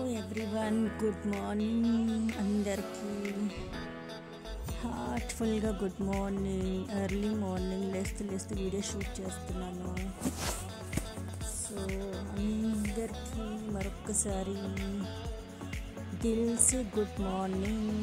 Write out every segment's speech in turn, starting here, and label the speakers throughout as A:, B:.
A: everyone good morning అందరికీ హార్ట్ఫుల్గా good morning early morning లేస్తూ లేస్తూ వీడియో షూట్ చేస్తున్నాను సో అందరికీ మరొక్కసారి దిల్స్ గుడ్ మార్నింగ్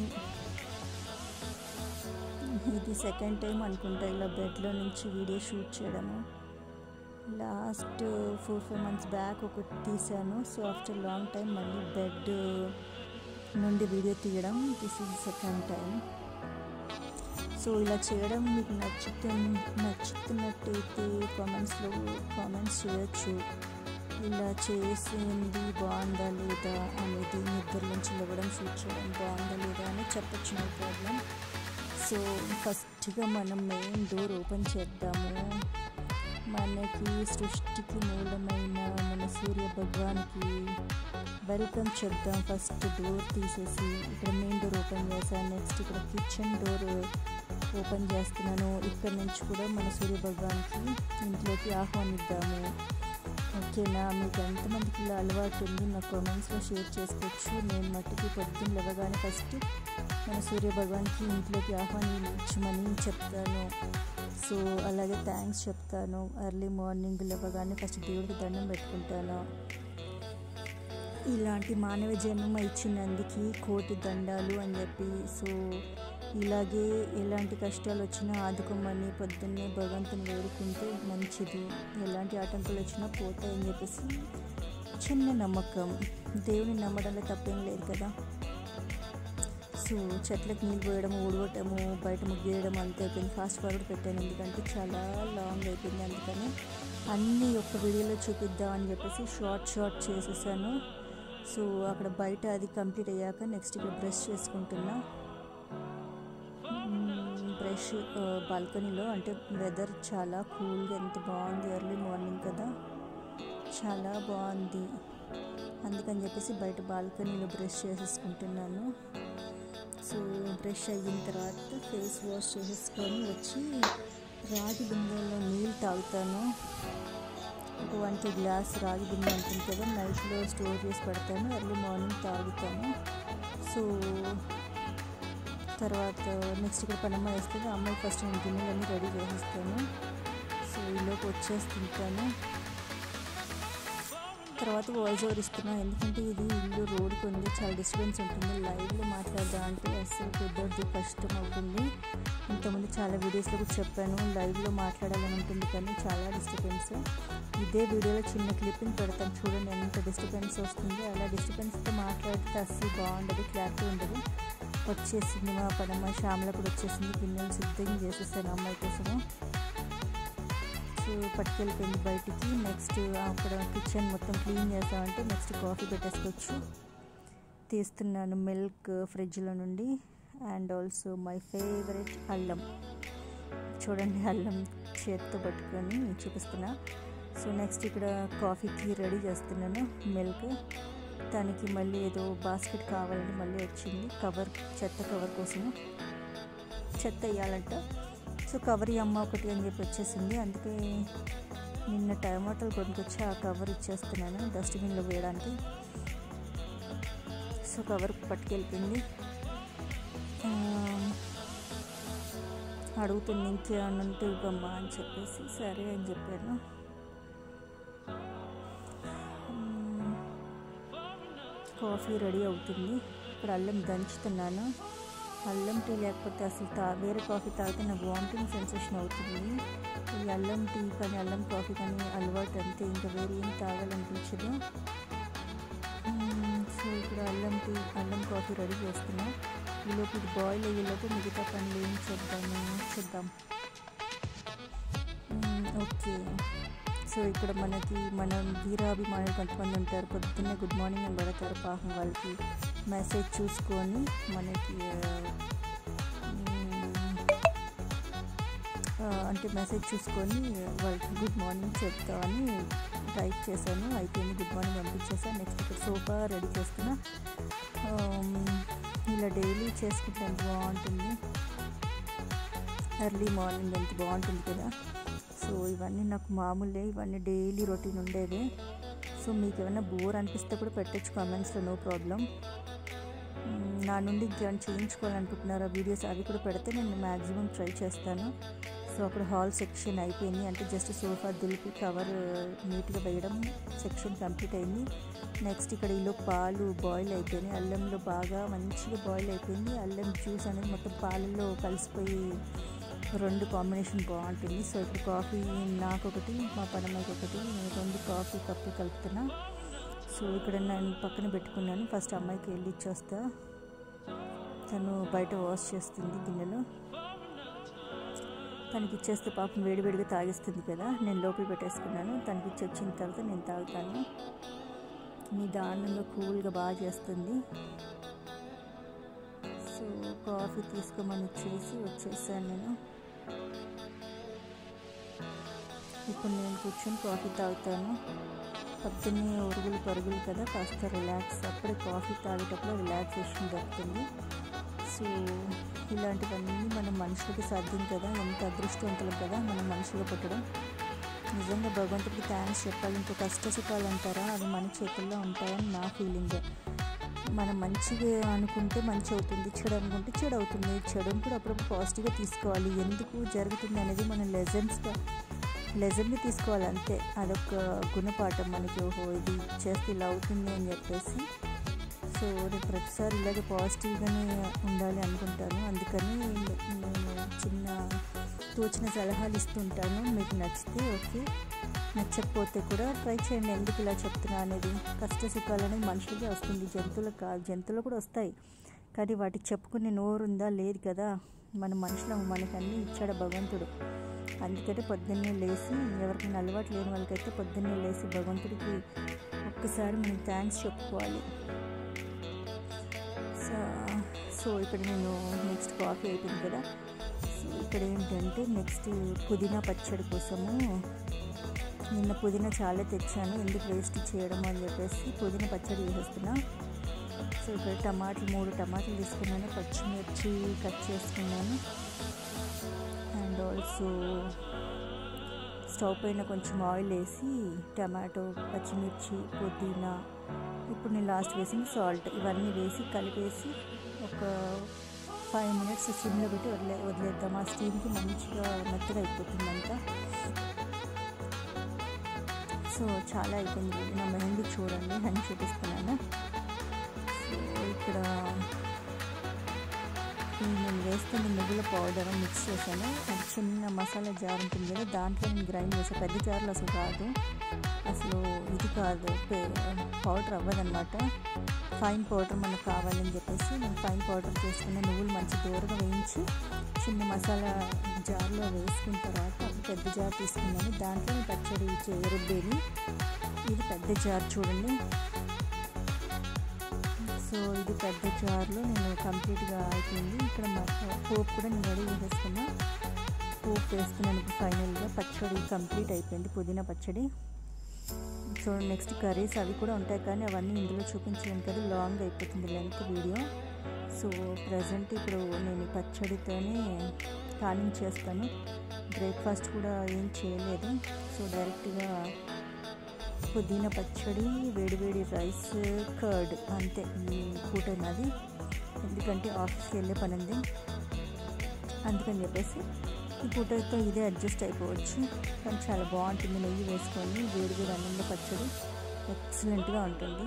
A: ఇది సెకండ్ టైం అనుకుంటా ఇలా బెడ్లో నుంచి వీడియో షూట్ చేయడము last four five months back ఒకటి తీసాను సో ఆఫ్టర్ లాంగ్ టైం మళ్ళీ బెడ్ నుండి వీడియో తీయడం this is second time so ఇలా చేయడం మీకు నచ్చుతు నచ్చుతున్నట్టయితే కామెంట్స్లో కామెంట్స్ చేయొచ్చు ఇలా చేసింది బాగుందా లేదా అనేది నిద్ర నుంచి లేవడం షూట్ చేయడం బాగుందా లేదా అని చెప్పచ్చు నో ప్రాబ్లం సో ఫస్ట్గా మనం మెయిన్ డోర్ ఓపెన్ చేద్దాము మనకి సృష్టికి మూలమైన మన సూర్య భగవాన్కి వెల్కమ్ చెప్దాం ఫస్ట్ డోర్ తీసేసి ఇక్కడ మెయిన్ డోర్ ఓపెన్ చేశాను నెక్స్ట్ ఇక్కడ కిచెన్ డోర్ ఓపెన్ చేస్తున్నాను ఇక్కడ నుంచి కూడా మన సూర్య భగవాన్కి ఇంట్లోకి ఆహ్వానిద్దాము ఓకేనా మీకు ఎంతమందికి ఇలా అలవాటు ఉంది నా కామెంట్స్లో షేర్ చేసుకోవచ్చు నేను మట్టికి పొద్దున్న లేవగానే ఫస్ట్ మన సూర్య భగవాన్కి ఇంట్లోకి ఆహ్వానించమని చెప్తాను సో అలాగే థ్యాంక్స్ చెప్తాను ఎర్లీ మార్నింగ్ లేవగానే ఫస్ట్ దేవుడికి దండం పెట్టుకుంటాను ఇలాంటి మానవ జన్మ ఇచ్చినందుకు కోటి దండాలు అని చెప్పి సో ఇలాగే ఎలాంటి కష్టాలు వచ్చినా ఆదుకోమని పొద్దున్నే భగవంతుని వేడుకుంటే మంచిది ఎలాంటి ఆటంకాలు వచ్చినా పోతాయని చెప్పేసి చిన్న నమ్మకం దేవుని నమ్మడంలో తప్పేం లేదు కదా సో చెట్లకు నీళ్ళు పోయడం ఊడవటము బయట ముగ్గేయడం అంతే అయిపోయింది ఫాస్ట్ ఫార్వర్డ్ పెట్టాను ఎందుకంటే చాలా లాంగ్ అయిపోయింది అందుకని అన్నీ ఒక్క వీడియోలో చూపిద్దాం అని చెప్పేసి షార్ట్ షార్ట్ చేసేసాను సో అక్కడ బయట అది కంప్లీట్ అయ్యాక నెక్స్ట్ ఇక్కడ బ్రష్ చేసుకుంటున్నా బ్రష్ బాల్కనీలో అంటే వెదర్ చాలా కూల్గా ఎంత బాగుంది ఎర్లీ మార్నింగ్ కదా చాలా బాగుంది అందుకని చెప్పేసి బయట బాల్కనీలో బ్రష్ చేసేసుకుంటున్నాను సో బ్రష్ అయిన తర్వాత ఫేస్ వాష్ చేసేసుకొని వచ్చి రాగి బిందెలో నీళ్ళు తాగుతాను ఒక వన్ టూ గ్లాస్ రాగి బిందె ఉంటుంది కదా నైట్లో స్టోర్ చేసి పెడతాను ఎర్లీ మార్నింగ్ తాగుతాను సో తర్వాత నెక్స్ట్ ఇక్కడ పనమ్మ వేస్తుంది అమ్మాయి ఫస్ట్ నేను గిన్నెలన్నీ రెడీ చేసేస్తాను సో ఈలోపు వచ్చేసి తింటాను తర్వాత వాయిస్ ఓవర్ ఇస్తున్నాను ఎందుకంటే ఇది ఇల్లు రోడ్కి ఉంది చాలా డిస్టర్బెన్స్ ఉంటుంది లైవ్లో మాట్లాడదా అంటే అస్సలు కుదరదు కష్టం అవుతుంది ఇంతకుముందు చాలా వీడియోస్లో కూడా చెప్పాను లైవ్లో మాట్లాడాలని ఉంటుంది కానీ చాలా డిస్టర్బెన్స్ ఇదే వీడియోలో చిన్న క్లిప్పింగ్ పెడతాను చూడండి ఎంత డిస్టర్బెన్స్ వస్తుంది అలా డిస్టర్బెన్స్తో మాట్లాడితే అస్సలు బాగుండదు క్లారిటీ ఉండదు వచ్చేసింది మా పనమ్మ శ్యామల కూడా వచ్చేసింది గిన్నెలు సిద్ధంగా చేసేసాను అమ్మాయి కోసము సో పట్టుకెళ్ళిపోయింది బయటికి నెక్స్ట్ అక్కడ కిచెన్ మొత్తం క్లీన్ చేస్తామంటే నెక్స్ట్ కాఫీ పెట్టేసుకోవచ్చు తీస్తున్నాను మిల్క్ ఫ్రిడ్జ్లో నుండి అండ్ ఆల్సో మై ఫేవరెట్ అల్లం చూడండి అల్లం చేత్తో పట్టుకొని చూపిస్తున్నా సో నెక్స్ట్ ఇక్కడ కాఫీకి రెడీ చేస్తున్నాను మిల్క్ దానికి మళ్ళీ ఏదో బాస్కెట్ కావాలని మళ్ళీ వచ్చింది కవర్ చెత్త కవర్ కోసము చెత్త వేయాలంట సో కవర్ అమ్మ ఒకటి అని చెప్పి వచ్చేసింది అందుకే నిన్న టమాటాలు కొనుక్కొచ్చి ఆ కవర్ ఇచ్చేస్తున్నాను డస్ట్బిన్లో వేయడానికి సో కవర్ పట్టుకెళ్ళిపోయింది అడుగుతుంది ఇంకేమన్నా ఉంటే ఇవ్వమ్మా అని చెప్పేసి సరే అని చెప్పాను కాఫీ రెడీ అవుతుంది ఇక్కడ అల్లం దంచుతున్నాను అల్లం టీ లేకపోతే అసలు తా వేరే కాఫీ తాగితే నాకు వామిటింగ్ సెన్సేషన్ అవుతుంది ఈ అల్లం టీ కానీ అల్లం కాఫీ కానీ అలవాటు అంతే ఇంకా వేరే ఏం తాగాలనిపించదు సో ఇక్కడ అల్లం టీ అల్లం కాఫీ రెడీ చేస్తున్నా ఈలోపు ఇది బాయిల్ అయ్యేలోపు మిగతా పనులు ఏం చేద్దాము చూద్దాం ఓకే సో ఇక్కడ మనకి మన వీరాభిమానులు కొంతమంది ఉంటారు పొద్దున్నే గుడ్ మార్నింగ్ అని పెడతారు పాపం వాళ్ళకి మెసేజ్ చూసుకొని మనకి అంటే మెసేజ్ చూసుకొని వాళ్ళకి గుడ్ మార్నింగ్ చెప్తామని టైప్ చేశాను అయిపోయింది గుడ్ మార్నింగ్ పంపించేసాను నెక్స్ట్ ఇక్కడ సోఫా రెడీ చేస్తున్నా ఇలా డైలీ చేసుకుంటే ఎంత బాగుంటుంది ఎర్లీ మార్నింగ్ ఎంత బాగుంటుంది కదా సో ఇవన్నీ నాకు మామూలే ఇవన్నీ డైలీ రొటీన్ ఉండేవి సో సో మీకు ఏమైనా బోర్ అనిపిస్తే కూడా పెట్టచ్చు కామెంట్స్లో నో ప్రాబ్లం నా నుండి ఇంకేమైనా చేయించుకోవాలనుకుంటున్నారా వీడియోస్ అవి కూడా పెడితే నేను మ్యాక్సిమం ట్రై చేస్తాను సో అక్కడ హాల్ సెక్షన్ అయిపోయింది అంటే జస్ట్ సోఫా దులిపి కవర్ నీట్గా వేయడం సెక్షన్ కంప్లీట్ అయింది నెక్స్ట్ ఇక్కడ ఈలో పాలు బాయిల్ అయిపోయినాయి అల్లంలో బాగా మంచిగా బాయిల్ అయిపోయింది అల్లం జ్యూస్ అనేది మొత్తం పాలల్లో కలిసిపోయి రెండు కాంబినేషన్ బాగుంటుంది సో ఇప్పుడు కాఫీ నాకు ఒకటి మా పనమ్మకి ఒకటి నేను రెండు కాఫీ కప్పు కలుపుతున్నా సో ఇక్కడ నేను పక్కన పెట్టుకున్నాను ఫస్ట్ అమ్మాయికి వెళ్ళి ఇచ్చేస్తా తను బయట వాష్ చేస్తుంది గిన్నెలో తనకి ఇచ్చేస్తే పాపం వేడివేడిగా తాగిస్తుంది కదా నేను లోపల పెట్టేసుకున్నాను తనకి ఇచ్చి వచ్చిన తర్వాత నేను తాగుతాను నిదానంగా కూల్గా బాగా చేస్తుంది సో కాఫీ తీసుకోమని ఇచ్చేసి వచ్చేసాను నేను ఇప్పుడు నేను కూర్చొని కాఫీ తాగుతాను పొద్దున్నే ఉరుగులు పరుగులు కదా కాస్త రిలాక్స్ అప్పుడే కాఫీ తాగేటప్పుడు రిలాక్సేషన్ దొరుకుతుంది సో ఇలాంటివన్నీ మనం మనుషులకి సాధ్యం కదా ఎంత అదృష్టవంతులం కదా మనం మనుషులు పుట్టడం నిజంగా భగవంతుడికి థ్యాంక్స్ చెప్పాలి ఇంకో కష్ట సుఖాలు అంటారా అవి మన చేతుల్లో ఉంటాయని నా ఫీలింగ్ మనం మంచిగా అనుకుంటే మంచి అవుతుంది చెడు అనుకుంటే చెడు అవుతుంది చెడుని కూడా అప్పుడప్పుడు పాజిటివ్గా తీసుకోవాలి ఎందుకు జరుగుతుంది అనేది మనం లెజెండ్స్గా లెజెండ్ని తీసుకోవాలి అంతే అదొక గుణపాఠం మనకి ఓహో ఇది చేస్తే ఇలా అవుతుంది అని చెప్పేసి సో నేను ప్రతిసారి ఇలాగే పాజిటివ్గానే ఉండాలి అనుకుంటాను అందుకని నేను చిన్న తోచిన సలహాలు ఇస్తుంటాను మీకు నచ్చితే ఓకే నచ్చకపోతే కూడా ట్రై చేయండి ఎందుకు ఇలా చెప్తున్నా అనేది కష్ట సుఖాలు అనేది మనుషులకి వస్తుంది జంతువులకు కాదు జంతువులు కూడా వస్తాయి కానీ వాటికి చెప్పుకునే నోరు ఉందా లేదు కదా మన మనుషులు మనకి అన్నీ ఇచ్చాడు భగవంతుడు అందుకని పొద్దున్నే లేచి ఎవరికైనా అలవాటు లేని వాళ్ళకైతే పొద్దున్నే లేచి భగవంతుడికి ఒక్కసారి మనం థ్యాంక్స్ చెప్పుకోవాలి సో ఇక్కడ నేను నెక్స్ట్ కాఫీ అయిపోయింది కదా సో ఇక్కడ ఏంటంటే నెక్స్ట్ పుదీనా పచ్చడి కోసము నిన్న పుదీనా చాలా తెచ్చాను ఎందుకు వేస్ట్ చేయడం అని చెప్పేసి పుదీనా పచ్చడి వేసేస్తున్నా సో ఇక్కడ టమాటాలు మూడు టమాటాలు తీసుకున్నాను పచ్చిమిర్చి కట్ చేసుకున్నాను అండ్ ఆల్సో స్టవ్ పైన కొంచెం ఆయిల్ వేసి టమాటో పచ్చిమిర్చి పుదీనా ఇప్పుడు నేను లాస్ట్ వేసింది సాల్ట్ ఇవన్నీ వేసి కలిపేసి ఒక ఫైవ్ మినిట్స్ సిమ్లో పెట్టి వదిలే వదిలేద్దాం ఆ స్టీమ్కి మంచిగా మెత్తగా అయిపోతుంది అంతా సో చాలా అయిపోయింది నా మెహందీ చూడండి అని చూపిస్తున్నాను సో ఇక్కడ నేను వేస్తున్న నువ్వుల పౌడర్ మిక్స్ చేశాను అది చిన్న మసాలా జార్ ఉంటుంది కదా దాంట్లో నేను గ్రైండ్ చేసాను పెద్ద జార్లో అసలు కాదు అసలు ఇది కాదు పౌడర్ అవ్వదన్నమాట ఫైన్ పౌడర్ మనకు కావాలని చెప్పేసి నేను ఫైన్ పౌడర్ చేసుకున్న నువ్వులు మంచి దూరగా వేయించి చిన్న మసాలా జార్లో వేసుకున్న తర్వాత పెద్ద జార్ తీసుకున్నాను దాంట్లో పచ్చడి రుబ్బేది ఇది పెద్ద జార్ చూడండి సో ఇది పెద్ద జార్లో నేను కంప్లీట్గా అయిపోయింది ఇక్కడ పోపు కూడా నేను రెడీ చేసేసుకున్నా పోపు వేస్తున్నాను ఇప్పుడు ఫైనల్గా పచ్చడి కంప్లీట్ అయిపోయింది పుదీనా పచ్చడి సో నెక్స్ట్ కర్రీస్ అవి కూడా ఉంటాయి కానీ అవన్నీ ఇందులో చూపించలేను కదా లాంగ్ అయిపోతుంది లెంత్ వీడియో సో ప్రజెంట్ ఇప్పుడు నేను పచ్చడితోనే టానింగ్ చేస్తాను బ్రేక్ఫాస్ట్ కూడా ఏం చేయలేదు సో డైరెక్ట్గా పుదీనా పచ్చడి వేడివేడి రైస్ కర్డ్ అంతే ఈ పూట నాది ఎందుకంటే ఆఫీస్కి వెళ్ళే పని ఉంది అందుకని చెప్పేసి ఈ పూటతో ఇదే అడ్జస్ట్ అయిపోవచ్చు కానీ చాలా బాగుంటుంది నెయ్యి వేసుకొని వేడి వేడి అన్నంలో పచ్చడి ఎక్సలెంట్గా ఉంటుంది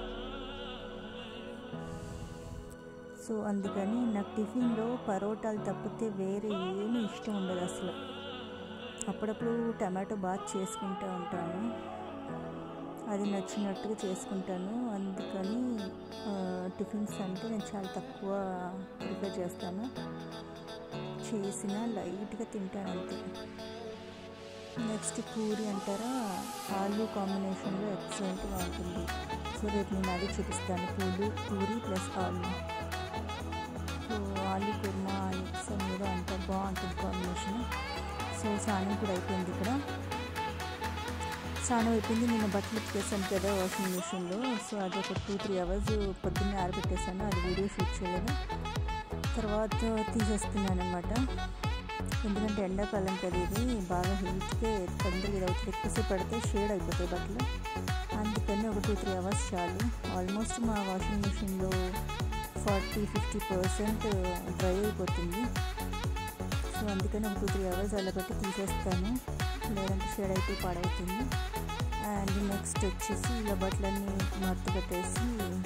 A: సో అందుకని నాకు టిఫిన్లో పరోటాలు తప్పితే వేరే ఏమీ ఇష్టం ఉండదు అసలు అప్పుడప్పుడు టమాటో బాత్ చేసుకుంటూ ఉంటాను అది నచ్చినట్టుగా చేసుకుంటాను అందుకని టిఫిన్స్ అంటే నేను చాలా తక్కువ ప్రిఫర్ చేస్తాను చేసిన లైట్గా తింటాను అంతే నెక్స్ట్ పూరి అంటారా ఆలు కాంబినేషన్లో ఎక్సలెంట్గా ఉంటుంది సో రేపు నేను అది చూపిస్తాను పూలు పూరి ప్లస్ ఆలు సో ఆలు కుర్మా ఎగ్స్ మీద అంటారు బాగుంటుంది కాంబినేషన్ సో స్నానం కూడా అయిపోయింది ఇక్కడ స్నానం అయిపోయింది నేను బట్టలు ఉతికేసాను కదా వాషింగ్ మిషన్లో సో అది ఒక టూ త్రీ అవర్స్ పొద్దున్నే ఆరబెట్టేసాను అది వీడియో షూట్ చేయలేదు తర్వాత తీసేస్తున్నాను అనమాట ఎందుకంటే ఎండాకాలం కదా ఇది బాగా హీట్కే తొందరగా ఇది అవుతుంది ఎక్కువసేపు పడితే షేడ్ అయిపోతాయి బట్టలు అందుకని పెన్ ఒక టూ త్రీ అవర్స్ చాలు ఆల్మోస్ట్ మా వాషింగ్ మిషన్లో ఫార్టీ ఫిఫ్టీ పర్సెంట్ డ్రై అయిపోతుంది సో అందుకని ఒక టూ త్రీ అవర్స్ అలా పెట్టి తీసేస్తాను లేదంటే షేడ్ అయితే పాడవుతుంది అండ్ నెక్స్ట్ వచ్చేసి ఇలా బట్టలన్నీ మర్త పెట్టేసి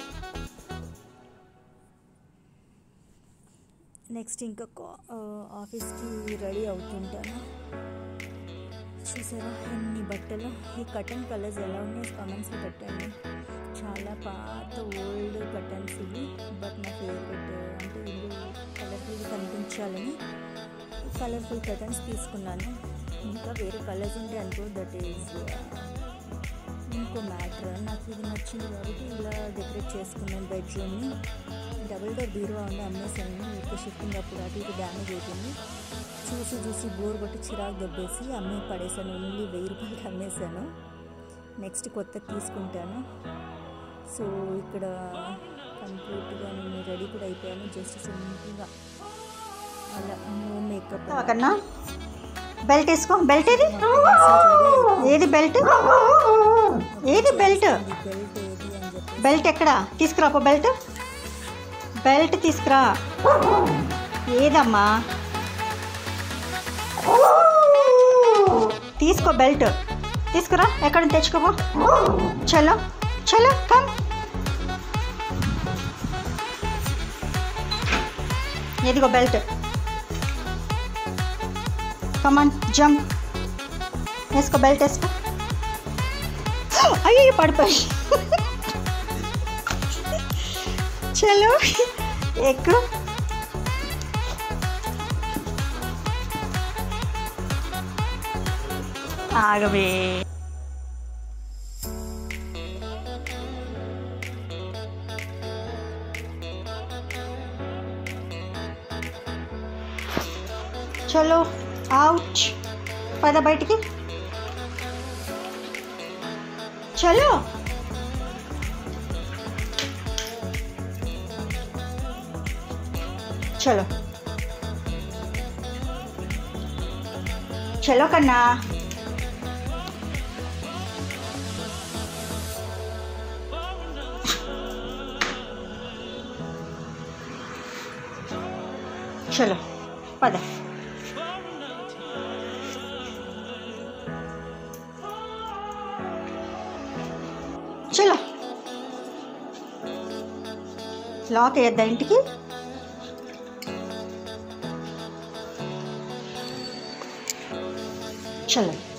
A: నెక్స్ట్ ఇంకా ఆఫీస్కి రెడీ అవుతుంటాను చూసారా ఎన్ని బట్టలు ఈ కటన్ కలర్స్ ఎలా ఉన్నాయి కమెంట్స్లో పెట్టండి చాలా పాత ఓల్డ్ కటన్స్ ఇవి బట్ నా ఫేవరెట్ అంటే ఇల్లు కలర్ఫుల్గా కనిపించాలని కలర్ఫుల్ కటన్స్ తీసుకున్నాను ఇంకా వేరే కలర్స్ ఉంటే అనుకో దట్ ఈజ్ ఇంకో మ్యాటర్ నాకు ఇది నచ్చింది కాబట్టి ఇలా డెకరేట్ చేసుకున్నాను బెడ్రూమ్ని డబుల్ డోర్ బీరువా ఉండి అమ్మేసాను ఇప్పుడు షిఫ్టింగ్ అప్పుడు అటు ఇటు డ్యామేజ్ అయిపోయింది చూసి చూసి బోర్ కొట్టి చిరాకు దెబ్బేసి అమ్మి పడేసాను ఓన్లీ వెయ్యి రూపాయలకి అమ్మేశాను నెక్స్ట్ కొత్త తీసుకుంటాను సో ఇక్కడ కంప్లీట్గా నేను రెడీ కూడా అయిపోయాను జస్ట్ సింపుల్గా అలా నో మేకప్
B: కన్నా బెల్ట్ వేసుకో బెల్ట్ ఏది ఏది బెల్ట్ ఏది బెల్ట్
A: బెల్ట్ ఏది అని చెప్పి
B: బెల్ట్ ఎక్కడ తీసుకురా పో బెల్ట్ బెల్ట్ తీసుకురా ఏదమ్మా తీసుకో బెల్ట్ తీసుకురా ఎక్కడ నుంచి తెచ్చుకోపో చలో చలో కమ్ ఎదిగో బెల్ట్ కమాన్ జంప్ వేసుకో బెల్ట్ వేసుకో అయ్యో పడిపోయి చలో ఎక్కు ఆగవే చలో అవుట్ పద బయటికి చలో చలో చలో కన్నా చలో పద చలో లాక్ వేయద్దా ఇంటికి చలో